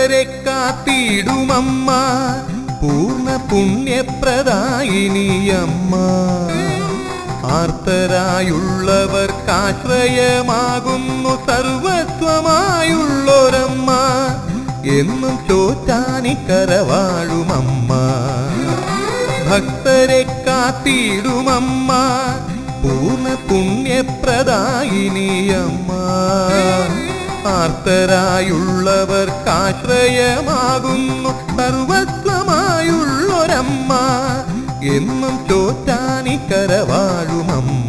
ഭക്തരെ കാത്തിടുമമ്മ പൂർണ്ണ പുണ്യപ്രദായിനിയമ്മ ആർത്തരായുള്ളവർക്കാശ്രയമാകുന്നു സർവസ്വമായുള്ളൊരമ്മ എന്നും ചോറ്റാനിക്കരവാഴുമമ്മ ഭക്തരെ കാത്തിടുമമ്മ പൂർണ്ണ പുണ്യപ്രദായിനിയമ്മ ആർത്തരായുള്ളവർക്കാശ്രയമാകുന്നു സർവസ്വമായുള്ളൊരമ്മ എന്നും ചോറ്റാനിക്കരവാഴുമമ്മ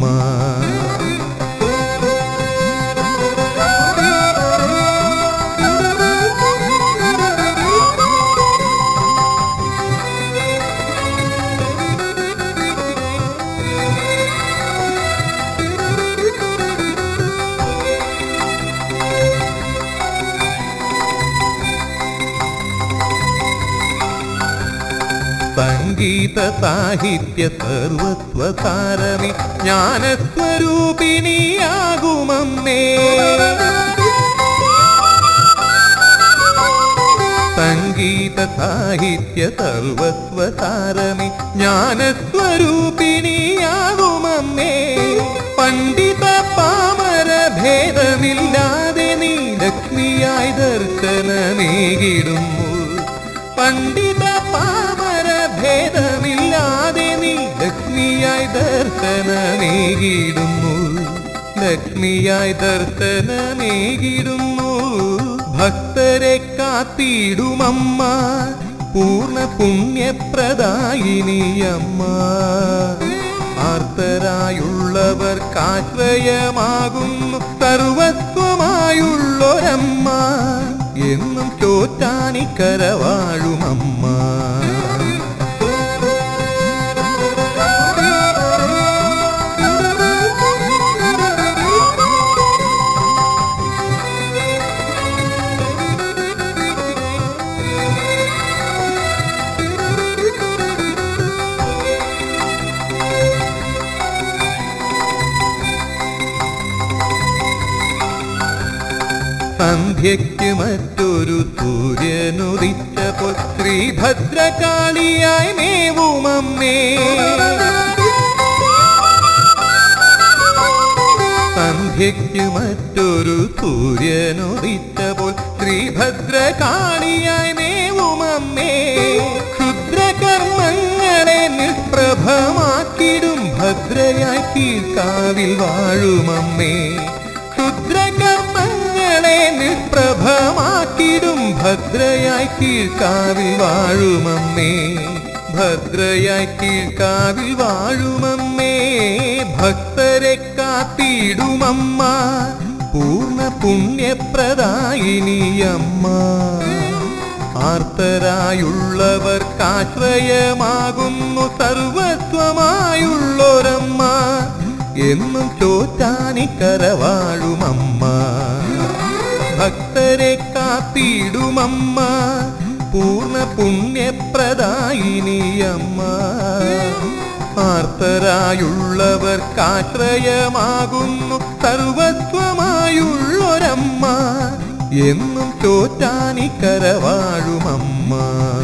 സംഗീത സാഹിത്യ സർവസ്വസാരമി ജ്ഞാനസ്വരൂപിണിയാകുമമ്മേ സംഗീത സാഹിത്യ സർവസ്വസാരമി ജ്ഞാനസ്വരൂപിണിയാകുമമ്മേ പണ്ഡിത പാമര ഭേദമില്ലാതെ നീ ലക്ഷ്മിയായി ദർശനമേകിടുന്നു പണ്ഡിത പാമര ഭേദമില്ലാതെ നീ ലക്ഷ്മിയായി ദർശനമേകിടുന്നു ലക്ഷ്മിയായി ദർശനമേകിടുന്നു ഭക്തരെ കാത്തിടുമമ്മ പൂർണ്ണ പുണ്യപ്രദായിനിയമ്മ ആർത്തരായുള്ളവർക്കാശ്രയമാകുന്നു സർവസ്വമായുള്ളൊരമ്മ എന്നും ചോറ്റാനിക്കരവാഴുമമ്മ സന്ധ്യയ്ക്ക് മറ്റൊരു സൂര്യനുദിച്ചപ്പോൾ ശ്രീഭദ്രകാളിയായി മേവുമമ്മേ സന്ധ്യയ്ക്ക് മറ്റൊരു സൂര്യനുദിച്ചപ്പോൾ ശ്രീഭദ്രകാളിയായി മേവുമമ്മേ ക്ഷുദ്രകർമ്മങ്ങളെ നിഷ്പ്രഭമാക്കിടും ഭദ്രയായി കീഴ്ക്കാവിൽ വാഴുമമ്മേ ക്ഷുദ്രകർമ്മങ്ങളെ നിഷ്പ്രഭമാക്കിടും ഭദ്രയായി കീഴ്ക്കാവിൽ വാഴുമമ്മേ ഭദ്രയായി കീഴ്ക്കാവിൽ വാഴുമമ്മേ ഭക്തരെ കാത്തിടുമമ്മ പൂർണ്ണ പുണ്യപ്രദായിനിയമ്മ ആർത്തരായുള്ളവർക്കാശ്രയമാകുന്നു സർവസ്വമായുള്ളൊരമ്മ എന്നും ചോറ്റാനിക്കരവാഴുമമ്മ ഭക്തരെ കാത്തിടുമമ്മ പൂർണ്ണ പുണ്യപ്രദായിനിയമ്മ ആർത്തരായുള്ളവർക്കാശ്രയമാകുന്നു സർവസ്വമായുള്ളൊരമ്മ എന്നും ചോറ്റാനിക്കരവാഴുമമ്മ